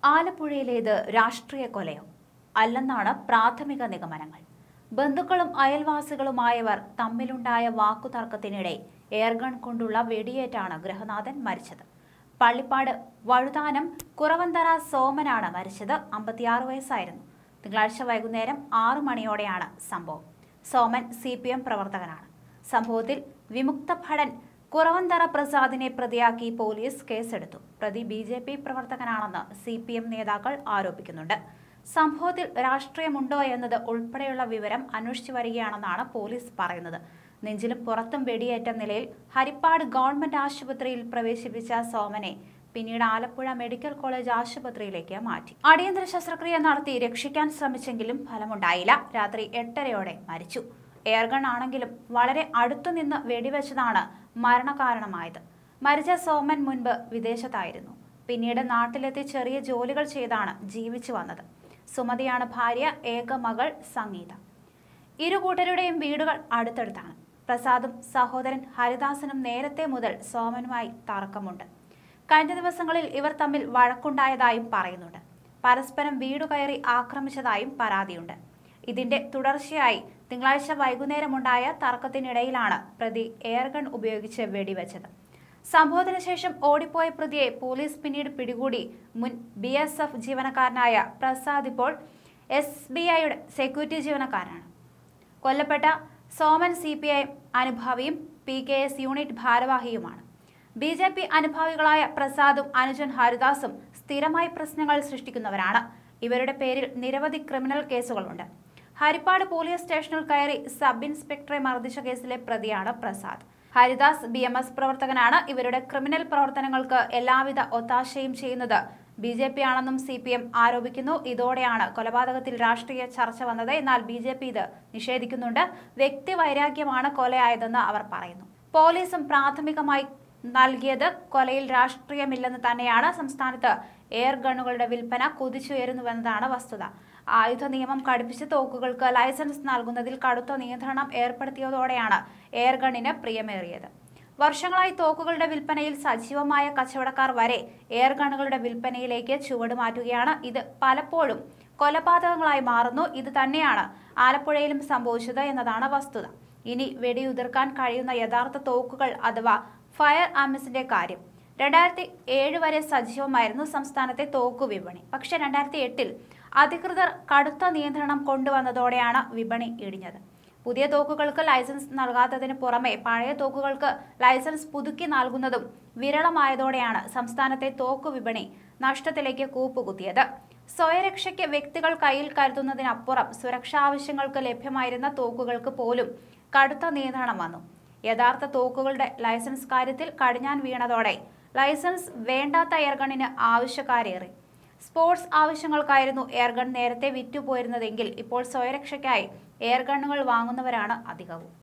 ആലപ്പുഴയിലേത് രാഷ്ട്രീയ കൊലയോ അല്ലെന്നാണ് പ്രാഥമിക നിഗമനങ്ങൾ ബന്ധുക്കളും അയൽവാസികളുമായവർ തമ്മിലുണ്ടായ വാക്കുതർക്കത്തിനിടെ എയർഗൺ കൊണ്ടുള്ള വെടിയേറ്റാണ് ഗൃഹനാഥൻ മരിച്ചത് പള്ളിപ്പാട് വഴുതാനം കുറവന്തറ സോമനാണ് മരിച്ചത് അമ്പത്തിയാറ് വയസ്സായിരുന്നു തിങ്കളാഴ്ച വൈകുന്നേരം ആറു മണിയോടെയാണ് സംഭവം സോമൻ സി പി എം പ്രവർത്തകനാണ് സംഭവത്തിൽ വിമുക്ത ഭടൻ കുറവന്തറ പ്രസാദിനെ പ്രതിയാക്കി പോലീസ് കേസെടുത്തു പ്രതി ബി ജെ പി പ്രവർത്തകനാണെന്ന് സി പി എം നേതാക്കൾ ആരോപിക്കുന്നുണ്ട് സംഭവത്തിൽ രാഷ്ട്രീയമുണ്ടോ എന്നത് ഉൾപ്പെടെയുള്ള വിവരം അന്വേഷിച്ചു വരികയാണെന്നാണ് പോലീസ് പറയുന്നത് നെഞ്ചിലും പുറത്തും വെടിയേറ്റ നിലയിൽ ഹരിപ്പാട് ഗവൺമെന്റ് ആശുപത്രിയിൽ പ്രവേശിപ്പിച്ച സോമനെ പിന്നീട് ആലപ്പുഴ മെഡിക്കൽ കോളേജ് ആശുപത്രിയിലേക്ക് മാറ്റി അടിയന്തര ശസ്ത്രക്രിയ നടത്തി രക്ഷിക്കാൻ ശ്രമിച്ചെങ്കിലും ഫലമുണ്ടായില്ല രാത്രി എട്ടരയോടെ മരിച്ചു എയർഗൺ ആണെങ്കിലും വളരെ അടുത്തുനിന്ന് വെടിവെച്ചതാണ് മരണകാരണമായത് മരിച്ച സോമൻ മുൻപ് വിദേശത്തായിരുന്നു പിന്നീട് നാട്ടിലെത്തി ചെറിയ ജോലികൾ ചെയ്താണ് ജീവിച്ചു വന്നത് സുമതിയാണ് ഭാര്യ ഏക മകൾ സംഗീത ഇരു കൂട്ടരുടെയും വീടുകൾ അടുത്തടുത്താണ് പ്രസാദും സഹോദരൻ ഹരിദാസനും നേരത്തെ മുതൽ സോമനുമായി തർക്കമുണ്ട് കഴിഞ്ഞ ദിവസങ്ങളിൽ ഇവർ തമ്മിൽ വഴക്കുണ്ടായതായും പറയുന്നുണ്ട് പരസ്പരം വീടു കയറി ആക്രമിച്ചതായും പരാതിയുണ്ട് ഇതിന്റെ തുടർച്ചയായി തിങ്കളാഴ്ച വൈകുന്നേരമുണ്ടായ തർക്കത്തിനിടയിലാണ് പ്രതി എയർഗൺ ഉപയോഗിച്ച് വെടിവെച്ചത് സംഭവത്തിന് ശേഷം ഓടിപ്പോയ പ്രതിയെ പോലീസ് പിന്നീട് പിടികൂടി മുൻ ബി എസ് എഫ് ജീവനക്കാരനായ പ്രസാദ് ഇപ്പോൾ എസ് ബി ഐയുടെ സെക്യൂരിറ്റി ജീവനക്കാരനാണ് കൊല്ലപ്പെട്ട സോമൻ സി പി ഐ അനുഭാവിയും പി കെ എസ് യൂണിറ്റ് ഭാരവാഹിയുമാണ് ബി ജെ പി അനുഭാവികളായ പ്രസാദും അനുജൻ ഹരിദാസും സ്ഥിരമായി പ്രശ്നങ്ങൾ സൃഷ്ടിക്കുന്നവരാണ് ഇവരുടെ പേരിൽ നിരവധി ക്രിമിനൽ കേസുകളുണ്ട് ഹരിപ്പാട് പോലീസ് സ്റ്റേഷനിൽ കയറി സബ് ഇൻസ്പെക്ടറെ മർദ്ദിച്ച കേസിലെ പ്രതിയാണ് Prasad Haridas B M S പ്രവർത്തകനാണ് ഇവരുടെ ക്രിമിനൽ പ്രവർത്തനങ്ങൾക്ക് എല്ലാവിധ ഒത്താശയും ചെയ്യുന്നത് ബി ജെ പി ആണെന്നും സി പി എം ആരോപിക്കുന്നു ഇതോടെയാണ് കൊലപാതകത്തിൽ രാഷ്ട്രീയ ചർച്ച വന്നത് എന്നാൽ ബി ജെ പി ഇത് നിഷേധിക്കുന്നുണ്ട് വ്യക്തിവൈരാഗ്യമാണ് കൊലയായതെന്ന് അവർ പറയുന്നു പോലീസും പ്രാഥമികമായി നൽകിയത് കൊലയിൽ രാഷ്ട്രീയമില്ലെന്ന് തന്നെയാണ് സംസ്ഥാനത്ത് എയർ ഗണ്ണുകളുടെ വിൽപ്പന കുതിച്ചുയരുന്നുവെന്നതാണ് വസ്തുത ആയുധ നിയമം കടുപ്പിച്ച് തോക്കുകൾക്ക് ലൈസൻസ് നൽകുന്നതിൽ കടുത്ത നിയന്ത്രണം ഏർപ്പെടുത്തിയതോടെയാണ് എയർ ഗണ്ണിന് പ്രിയമേറിയത് വർഷങ്ങളായി തോക്കുകളുടെ വിൽപ്പനയിൽ സജീവമായ കച്ചവടക്കാർ വരെ എയർ ഗണ്ണുകളുടെ വിൽപ്പനയിലേക്ക് ചുവടുമാറ്റുകയാണ് ഇത് പലപ്പോഴും കൊലപാതകങ്ങളായി മാറുന്നു ഇത് തന്നെയാണ് ആലപ്പുഴയിലും സംഭവിച്ചത് എന്നതാണ് വസ്തുത ഇനി വെടിയുതിർക്കാൻ കഴിയുന്ന യഥാർത്ഥ തോക്കുകൾ അഥവാ ഫയർ ആർമസിന്റെ കാര്യം രണ്ടായിരത്തി ഏഴ് വരെ സജീവമായിരുന്നു സംസ്ഥാനത്തെ തോക്കു വിപണി പക്ഷേ രണ്ടായിരത്തി എട്ടിൽ അധികൃതർ കടുത്ത നിയന്ത്രണം കൊണ്ടുവന്നതോടെയാണ് വിപണി ഇടിഞ്ഞത് പുതിയ തോക്കുകൾക്ക് ലൈസൻസ് നൽകാത്തതിന് പുറമെ പഴയ തോക്കുകൾക്ക് ലൈസൻസ് പുതുക്കി നൽകുന്നതും വിരളമായതോടെയാണ് സംസ്ഥാനത്തെ തോക്കു വിപണി നഷ്ടത്തിലേക്ക് കൂപ്പുകുത്തിയത് സ്വയരക്ഷയ്ക്ക് വ്യക്തികൾ കയ്യിൽ കരുതുന്നതിനപ്പുറം സുരക്ഷാ ആവശ്യങ്ങൾക്ക് ലഭ്യമായിരുന്ന തോക്കുകൾക്ക് പോലും കടുത്ത നിയന്ത്രണം വന്നു യഥാർത്ഥ തോക്കുകളുടെ ലൈസൻസ് കാര്യത്തിൽ കടിഞ്ഞാൻ വീണതോടെ ലൈസൻസ് വേണ്ടാത്ത എയർഗണിന് ആവശ്യക്കാരേറി സ്പോർട്സ് ആവശ്യങ്ങൾക്കായിരുന്നു എയർഗൺ നേരത്തെ വിറ്റുപോയിരുന്നതെങ്കിൽ ഇപ്പോൾ സ്വയരക്ഷയ്ക്കായി എയർഗണ്ണുകൾ വാങ്ങുന്നവരാണ് അധികവും